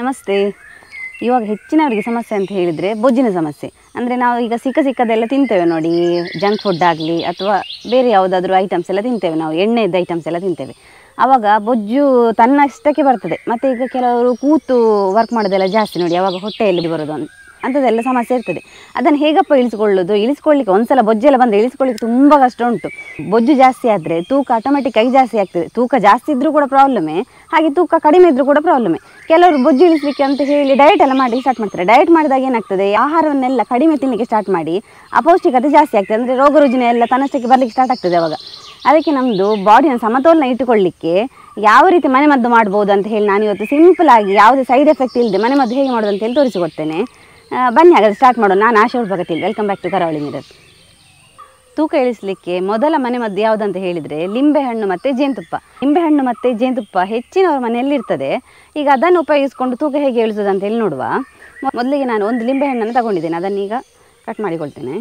ನಮಸ್ತೆ ಇವಾಗ ಹೆಚ್ಚಿನವರಿಗೆ ಸಮಸ್ಯೆ ಅಂತ ಹೇಳಿದರೆ ಬೊಜ್ಜಿನ ಸಮಸ್ಯೆ ಅಂದರೆ ನಾವು ಈಗ ಸಿಕ್ಕ ಸಿಕ್ಕದೆಲ್ಲ ತಿಂತೇವೆ ನೋಡಿ ಜಂಕ್ ಫುಡ್ ಆಗಲಿ ಅಥವಾ ಬೇರೆ ಯಾವುದಾದ್ರೂ ಐಟಮ್ಸ್ ಎಲ್ಲ ತಿಂತೇವೆ ನಾವು ಎಣ್ಣೆದ ಐಟಮ್ಸ್ ಎಲ್ಲ ತಿಂತೇವೆ ಆವಾಗ ಬೊಜ್ಜು ತನ್ನಷ್ಟಕ್ಕೆ ಬರ್ತದೆ ಮತ್ತು ಈಗ ಕೆಲವರು ಕೂತು ವರ್ಕ್ ಮಾಡೋದೆಲ್ಲ ಜಾಸ್ತಿ ನೋಡಿ ಆವಾಗ ಹೊಟ್ಟೆಯಲ್ಲಿ ಬರೋದು ಅಂತ ಅಂಥದ್ದೆಲ್ಲ ಸಮಸ್ಯೆ ಇರ್ತದೆ ಅದನ್ನು ಹೇಗಪ್ಪ ಇಳಿಸ್ಕೊಳ್ಳೋದು ಇಳಿಸ್ಕೊಳ್ಳಿಕ್ಕೆ ಒಂದ್ಸಲ ಬೊಜ್ಜೆಲ್ಲ ಬಂದರೆ ಇಳಿಸ್ಕೊಳ್ಳಿಕ್ಕೆ ತುಂಬ ಕಷ್ಟ ಉಂಟು ಬೊಜ್ಜು ಜಾಸ್ತಿ ಆದರೆ ತೂಕ ಆಟೋಮೆಟಿಕ್ ಆಗಿ ಜಾಸ್ತಿ ಆಗ್ತದೆ ತೂಕ ಜಾಸ್ತಿ ಇದ್ದರೂ ಕೂಡ ಪ್ರಾಬ್ಲಮೇ ಹಾಗೆ ತೂಕ ಕಡಿಮೆ ಇದ್ದರೂ ಕೂಡ ಪ್ರಾಬ್ಲಮೇ ಕೆಲವರು ಬೊಜ್ಜು ಇಳಿಸ್ಲಿಕ್ಕೆ ಅಂತ ಹೇಳಿ ಡಯಟ್ ಎಲ್ಲ ಮಾಡಿ ಸ್ಟಾರ್ಟ್ ಮಾಡ್ತಾರೆ ಡಯಟ್ ಮಾಡಿದಾಗ ಏನಾಗ್ತದೆ ಆಹಾರವನ್ನೆಲ್ಲ ಕಡಿಮೆ ತಿನ್ನಲಿಕ್ಕೆ ಸ್ಟಾರ್ಟ್ ಮಾಡಿ ಅಪೌಷ್ಟಿಕತೆ ಜಾಸ್ತಿ ಆಗ್ತದೆ ಅಂದರೆ ರೋಗ ರುಜಿನ ಎಲ್ಲ ತನ್ನಷ್ಟಕ್ಕೆ ಬರಲಿಕ್ಕೆ ಸ್ಟಾರ್ಟ್ ಆಗ್ತದೆ ಅವಾಗ ಅದಕ್ಕೆ ನಮ್ಮದು ಬಾಡಿನ ಸಮತೋಲನ ಇಟ್ಟುಕೊಳ್ಳಿಕ್ಕೆ ಯಾವ ರೀತಿ ಮನೆಮದ್ದು ಮಾಡ್ಬೋದು ಅಂತ ಹೇಳಿ ನಾನು ಇವತ್ತು ಸಿಂಪಲ್ ಆಗಿ ಯಾವುದೇ ಸೈಡ್ ಎಫೆಕ್ಟ್ ಇಲ್ಲದೆ ಮನೆಮದ್ದು ಹೇಗೆ ಮಾಡೋದು ಅಂತ ಹೇಳಿ ತೋರಿಸಿಕೊಡ್ತೇನೆ ಆ, ಬನ್ನಿ ಹಾಗಾದ್ರೆ ಸ್ಟಾರ್ಟ್ ಮಾಡೋಣ ನಾನು ಆಶಾ ಭಗತಿಲ್ welcome back to Karavali mirror ತೂಕ ಇಳಿಸಲಿಕ್ಕೆ ಮೊದಲ ಮನೆಮದ್ದು ಯಾವುದಂತ ಹೇಳಿದರೆ ಲಿಂಬೆಹಣ್ಣು ಮತ್ತು ಜೇನುತುಪ್ಪ ಲಿಂಬೆಹಣ್ಣು ಮತ್ತು ಜೇನುತುಪ್ಪ ಹೆಚ್ಚಿನವರ ಮನೆಯಲ್ಲಿ ಇರ್ತದೆ ಈಗ ಅದನ್ನು ಉಪಯೋಗಿಸ್ಕೊಂಡು ತೂಕ ಹೇಗೆ ಇಳಿಸೋದು ಅಂತ ಹೇಳಿ ನೋಡುವ ಮೊ- ಮೊದಲಿಗೆ ನಾನು ಒಂದು ಲಿಂಬೆಹಣ್ಣನ್ನು ತಗೊಂಡಿದ್ದೇನೆ ಅದನ್ನೀಗ ಕಟ್ ಮಾಡಿಕೊಳ್ತೇನೆ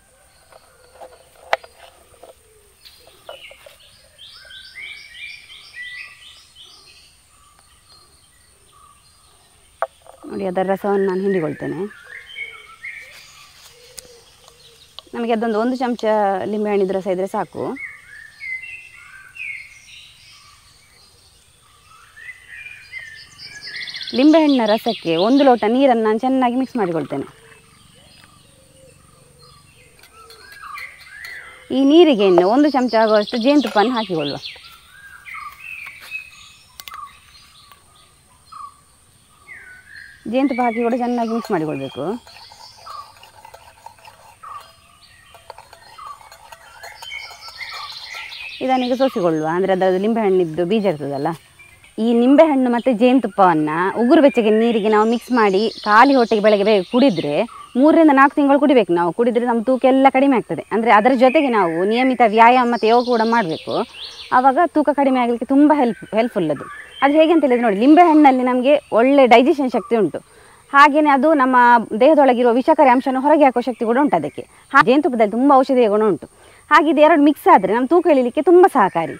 ನೋಡಿ ಅದರ ರಸವನ್ನು ನಾನು ಹಿಂಡಿಕೊಳ್ತೇನೆ ನಮಗೆ ಅದೊಂದು ಒಂದು ಚಮಚ ಲಿಂಬೆಹಣ್ಣಿದ ರಸ ಇದ್ದರೆ ಸಾಕು ಲಿಂಬೆಹಣ್ಣಿನ ರಸಕ್ಕೆ ಒಂದು ಲೋಟ ನೀರನ್ನು ನಾನು ಚೆನ್ನಾಗಿ ಮಿಕ್ಸ್ ಮಾಡಿಕೊಳ್ತೇನೆ ಈ ನೀರಿಗೆ ಇನ್ನು ಒಂದು ಚಮಚ ಆಗುವಷ್ಟು ಜೇನುತುಪ್ಪವನ್ನು ಹಾಕಿಕೊಳ್ಳುವ ಜೇನುತುಪ್ಪ ಹಾಕಿ ಕೂಡ ಚೆನ್ನಾಗಿ ಮಿಕ್ಸ್ ಮಾಡಿಕೊಳ್ಬೇಕು ಇದನ್ನೀಗ ಸೋಸಿಕೊಳ್ಳುವ ಅಂದರೆ ಅದರದ್ದು ಲಿಂಬೆಹಣ್ಣಿದ್ದು ಬೀಜ ಇರ್ತದಲ್ಲ ಈ ನಿಂಬೆಹಣ್ಣು ಮತ್ತು ಜೇನುತುಪ್ಪವನ್ನು ಉಗುರು ಬೆಚ್ಚಗೆ ನೀರಿಗೆ ನಾವು ಮಿಕ್ಸ್ ಮಾಡಿ ಖಾಲಿ ಹೊಟ್ಟೆಗೆ ಬೆಳಗ್ಗೆ ಬೇಗ ಕುಡಿದ್ರೆ ಮೂರರಿಂದ ನಾಲ್ಕು ತಿಂಗಳು ಕುಡಿಬೇಕು ನಾವು ಕುಡಿದ್ರೆ ನಮ್ಮ ತೂಕ ಎಲ್ಲ ಕಡಿಮೆ ಆಗ್ತದೆ ಅಂದರೆ ಅದರ ಜೊತೆಗೆ ನಾವು ನಿಯಮಿತ ವ್ಯಾಯಾಮ ಮತ್ತು ಯೋಗ ಕೂಡ ಮಾಡಬೇಕು ಆವಾಗ ತೂಕ ಕಡಿಮೆ ಆಗಲಿಕ್ಕೆ ತುಂಬ ಹೆಲ್ಪ್ ಹೆಲ್ಪ್ಫುಲ್ ಅದು ಅದು ಹೇಗೆ ಅಂತ ಹೇಳಿದ್ರೆ ನೋಡಿ ಲಿಂಬೆಹಣ್ಣಲ್ಲಿ ನಮಗೆ ಒಳ್ಳೆ ಡೈಜೆಷನ್ ಶಕ್ತಿ ಉಂಟು ಹಾಗೆಯೇ ಅದು ನಮ್ಮ ದೇಹದೊಳಗಿರುವ ವಿಷಕಾರಿ ಅಂಶನ ಹೊರಗೆ ಹಾಕೋ ಶಕ್ತಿ ಕೂಡ ಉಂಟು ಅದಕ್ಕೆ ಹಾ ಜೇನುತುಪ್ಪದಲ್ಲಿ ತುಂಬ ಔಷಧೀಯ ಗುಣ ಉಂಟು ಹಾಗೆ ಇದು ಎರಡು ಮಿಕ್ಸ್ ಆದರೆ ನಮ್ಮ ತೂಕ ಇಳಿಲಿಕ್ಕೆ ತುಂಬ ಸಹಕಾರಿ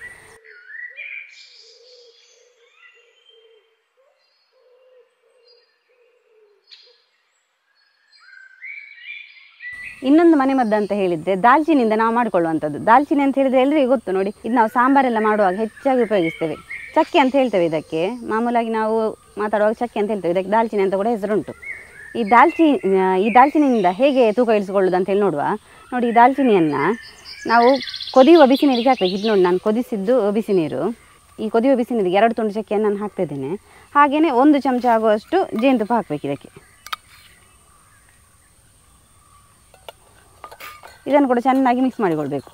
ಇನ್ನೊಂದು ಮನೆಮದ್ದು ಅಂತ ಹೇಳಿದರೆ ದಾಲ್ಚಿನಿಂದ ನಾವು ಮಾಡ್ಕೊಳ್ಳುವಂಥದ್ದು ದಾಲ್ಚಿನಿ ಅಂತ ಹೇಳಿದರೆ ಎಲ್ಲರಿಗೂ ಗೊತ್ತು ನೋಡಿ ಇದು ನಾವು ಸಾಂಬಾರೆಲ್ಲ ಮಾಡುವಾಗ ಹೆಚ್ಚಾಗಿ ಉಪಯೋಗಿಸ್ತೇವೆ ಚಕ್ಕೆ ಅಂತ ಹೇಳ್ತೇವೆ ಇದಕ್ಕೆ ಮಾಮೂಲಾಗಿ ನಾವು ಮಾತಾಡುವಾಗ ಚಕ್ಕೆ ಅಂತ ಹೇಳ್ತೇವೆ ಇದಕ್ಕೆ ದಾಲ್ಚಿನಿ ಅಂತ ಕೂಡ ಹೆಸರುಂಟು ಈ ದಾಲ್ಚಿ ಈ ದಾಲ್ಚಿನಿಯಿಂದ ಹೇಗೆ ತೂಕ ಇಳಿಸ್ಕೊಳ್ಳೋದು ಅಂತ ಹೇಳಿ ನೋಡುವ ನೋಡಿ ಈ ದಾಲ್ಚಿನಿಯನ್ನು ನಾವು ಕೊದಿಯುವ ಬಿಸಿ ನೀರಿಗೆ ಹಾಕಬೇಕು ಇದು ನೋಡಿ ನಾನು ಕೊದಿಸಿದ್ದು ಬಿಸಿ ನೀರು ಈ ಕೊದಿಯುವ ಬಿಸಿ ನೀರಿಗೆ ಎರಡು ತುಂಡು ಚಕ್ಕೆಯನ್ನು ನಾನು ಹಾಕ್ತಿದ್ದೇನೆ ಹಾಗೆಯೇ ಒಂದು ಚಮಚ ಆಗುವಷ್ಟು ಜೇನುತುಪ್ಪ ಹಾಕಬೇಕು ಇದಕ್ಕೆ ಇದನ್ನು ಕೂಡ ಚೆನ್ನಾಗಿ ಮಿಕ್ಸ್ ಮಾಡಿಕೊಳ್ಬೇಕು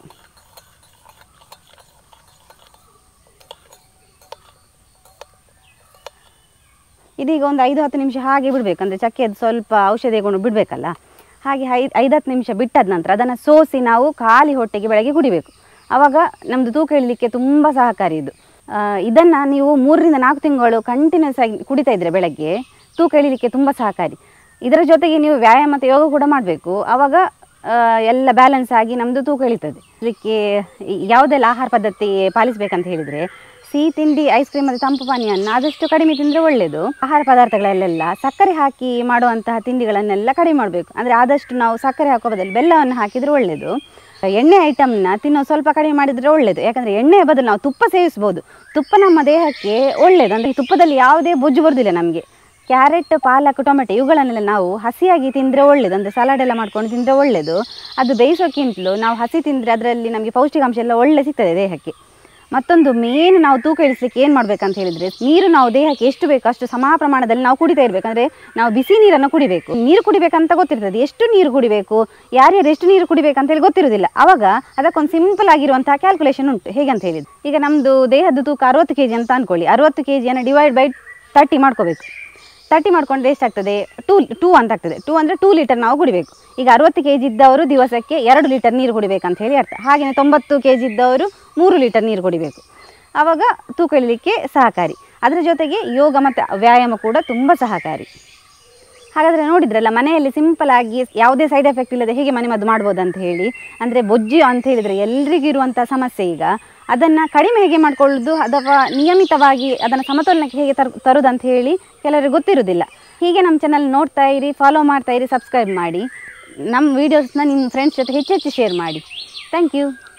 ಇದೀಗ ಒಂದು ಐದು ಹತ್ತು ನಿಮಿಷ ಹಾಗೆ ಬಿಡಬೇಕು ಅಂದರೆ ಚಕ್ಕೆದು ಸ್ವಲ್ಪ ಔಷಧಿ ಗುಣ ಬಿಡಬೇಕಲ್ಲ ಹಾಗೆ ಐದು ಐದು ಹತ್ತು ನಿಮಿಷ ಬಿಟ್ಟಾದ ನಂತರ ಅದನ್ನು ಸೋಸಿ ನಾವು ಖಾಲಿ ಹೊಟ್ಟೆಗೆ ಬೆಳಗ್ಗೆ ಕುಡಿಬೇಕು ಆವಾಗ ನಮ್ಮದು ತೂಕ ಇಳಲಿಕ್ಕೆ ತುಂಬ ಸಹಕಾರಿ ಇದು ಇದನ್ನು ನೀವು ಮೂರರಿಂದ ನಾಲ್ಕು ತಿಂಗಳು ಕಂಟಿನ್ಯೂಸ್ ಆಗಿ ಕುಡಿತಾ ಇದ್ದರೆ ಬೆಳಗ್ಗೆ ತೂಕ ಇಳಲಿಕ್ಕೆ ತುಂಬ ಸಹಕಾರಿ ಇದರ ಜೊತೆಗೆ ನೀವು ವ್ಯಾಯಾಮ ಮತ್ತು ಯೋಗ ಕೂಡ ಮಾಡಬೇಕು ಆವಾಗ ಆ, ಎಲ್ಲ ಬ್ಯಾಲೆನ್ಸ್ ಆಗಿ ನಮ್ಮದು ತೂಕ ಇಳಿತದೆ ಇದಕ್ಕೆ ಯಾವುದೆಲ್ಲ ಆಹಾರ ಪದ್ಧತಿ ಪಾಲಿಸಬೇಕಂತ ಹೇಳಿದರೆ ಸಿಹಿ ತಿಂಡಿ ಐಸ್ ಕ್ರೀಮ್ ಮತ್ತು ತಂಪು ಪಾನೀಯವನ್ನು ಆದಷ್ಟು ಕಡಿಮೆ ತಿಂದರೆ ಒಳ್ಳೆಯದು ಆಹಾರ ಪದಾರ್ಥಗಳಲ್ಲೆಲ್ಲ ಸಕ್ಕರೆ ಹಾಕಿ ಮಾಡುವಂತಹ ತಿಂಡಿಗಳನ್ನೆಲ್ಲ ಕಡಿಮೆ ಮಾಡಬೇಕು ಅಂದರೆ ಆದಷ್ಟು ನಾವು ಸಕ್ಕರೆ ಹಾಕೋ ಬದಲು ಬೆಲ್ಲವನ್ನು ಹಾಕಿದರೆ ಒಳ್ಳೆಯದು ಎಣ್ಣೆ ಐಟಮ್ನ ತಿನ್ನೋ ಸ್ವಲ್ಪ ಕಡಿಮೆ ಮಾಡಿದರೆ ಒಳ್ಳೆಯದು ಯಾಕಂದರೆ ಎಣ್ಣೆಯ ಬದಲು ನಾವು ತುಪ್ಪ ಸೇವಿಸ್ಬೋದು ತುಪ್ಪ ನಮ್ಮ ದೇಹಕ್ಕೆ ಒಳ್ಳೆಯದು ಅಂದರೆ ತುಪ್ಪದಲ್ಲಿ ಯಾವುದೇ ಬೊಜ್ಜು ಬರೋದಿಲ್ಲ ನಮಗೆ ಕ್ಯಾರೆಟ್ ಪಾಲಕ್ ಟೊಮೆಟೊ ಇವುಗಳನ್ನೆಲ್ಲ ನಾವು ಹಸಿಯಾಗಿ ತಿಂದರೆ ಒಳ್ಳೆಯದು ಅಂದರೆ ಸಲಾಡ್ ಎಲ್ಲ ಮಾಡ್ಕೊಂಡು ತಿಂದರೆ ಒಳ್ಳೆಯದು ಅದು ಬೇಯಿಸೋಕ್ಕಿಂತಲೂ ನಾವು ಹಸಿ ತಿಂದರೆ ಅದರಲ್ಲಿ ನಮಗೆ ಪೌಷ್ಟಿಕಾಂಶ ಎಲ್ಲ ಒಳ್ಳೆ ಸಿಗ್ತದೆ ದೇಹಕ್ಕೆ ಮತ್ತೊಂದು ಮೇನ್ ನಾವು ತೂಕ ಇಳಿಸ್ಲಿಕ್ಕೆ ಏನು ಮಾಡ್ಬೇಕಂತ ಹೇಳಿದರೆ ನೀರು ನಾವು ದೇಹಕ್ಕೆ ಎಷ್ಟು ಬೇಕು ಅಷ್ಟು ಸಮ ಪ್ರಮಾಣದಲ್ಲಿ ನಾವು ಕುಡಿತಾ ಇರಬೇಕಂದ್ರೆ ನಾವು ಬಿಸಿ ನೀರನ್ನು ಕುಡಿಬೇಕು ನೀರು ಕುಡಿಬೇಕಂತ ಗೊತ್ತಿರ್ತದೆ ಎಷ್ಟು ನೀರು ಕುಡಿಬೇಕು ಯಾರ್ಯಾರು ಎಷ್ಟು ನೀರು ಕುಡಿಬೇಕಂತ ಹೇಳಿ ಗೊತ್ತಿರೋದಿಲ್ಲ ಅವಾಗ ಅದಕ್ಕೊಂದು ಸಿಂಪಲ್ ಆಗಿರುವಂತಹ ಕ್ಯಾಲ್ಕುಲೇಷನ್ ಉಂಟು ಹೇಗೆ ಅಂತ ಹೇಳಿದ್ದು ಈಗ ನಮ್ಮದು ದೇಹದ ತೂಕ ಅರವತ್ತು ಕೆ ಜಿ ಅಂತ ಅಂದ್ಕೊಳ್ಳಿ ಅರವತ್ತು ಕೆ ಜಿಯನ್ನು ಡಿವೈಡ್ ಬೈ ತರ್ಟಿ ಮಾಡ್ಕೋಬೇಕು ತರ್ಟಿ ಮಾಡ್ಕೊಂಡ್ರೆ ಎಷ್ಟಾಗ್ತದೆ ಟೂ ಟೂ ಅಂತ ಆಗ್ತದೆ ಟೂ ಅಂದರೆ ಟೂ ಲೀಟರ್ ನಾವು ಕುಡಿಬೇಕು ಈಗ ಅರವತ್ತು ಕೆ ಜಿ ಇದ್ದವರು ದಿವಸಕ್ಕೆ ಎರಡು ಲೀಟರ್ ನೀರು ಕುಡಿಬೇಕಂತ ಹೇಳಿ ಅರ್ಥ ಹಾಗೆಯೇ ತೊಂಬತ್ತು ಕೆ ಜಿ ಇದ್ದವರು ಮೂರು ಲೀಟರ್ ನೀರು ಕುಡಿಬೇಕು ಆವಾಗ ತೂಕ ಇಳಲಿಕ್ಕೆ ಸಹಕಾರಿ ಅದರ ಜೊತೆಗೆ ಯೋಗ ಮತ್ತು ವ್ಯಾಯಾಮ ಕೂಡ ತುಂಬ ಸಹಕಾರಿ ಹಾಗಾದರೆ ನೋಡಿದ್ರಲ್ಲ ಮನೆಯಲ್ಲಿ ಸಿಂಪಲ್ ಆಗಿ ಯಾವುದೇ ಸೈಡ್ ಎಫೆಕ್ಟ್ ಇಲ್ಲದೆ ಹೇಗೆ ಮನೆಮದ್ದು ಮಾಡ್ಬೋದು ಅಂತ ಹೇಳಿ ಅಂದರೆ ಬೊಜ್ಜು ಅಂತ ಹೇಳಿದರೆ ಎಲ್ರಿಗೂ ಇರುವಂಥ ಸಮಸ್ಯೆ ಈಗ ಅದನ್ನು ಕಡಿಮೆ ಹೇಗೆ ಮಾಡ್ಕೊಳ್ಳೋದು ಅಥವಾ ನಿಯಮಿತವಾಗಿ ಅದನ್ನು ಸಮತೋಲನಕ್ಕೆ ಹೇಗೆ ತರ್ ತರೋದು ಅಂತ ಹೇಳಿ ಕೆಲವರಿಗೆ ಗೊತ್ತಿರೋದಿಲ್ಲ ಹೀಗೆ ನಮ್ಮ ಚಾನಲ್ ನೋಡ್ತಾ ಇರಿ ಫಾಲೋ ಮಾಡ್ತಾ ಇರಿ ಸಬ್ಸ್ಕ್ರೈಬ್ ಮಾಡಿ ನಮ್ಮ ವೀಡಿಯೋಸ್ನ ನಿಮ್ಮ ಫ್ರೆಂಡ್ಸ್ ಜೊತೆ ಹೆಚ್ಚು ಹೆಚ್ಚು ಶೇರ್ ಮಾಡಿ ಥ್ಯಾಂಕ್ ಯು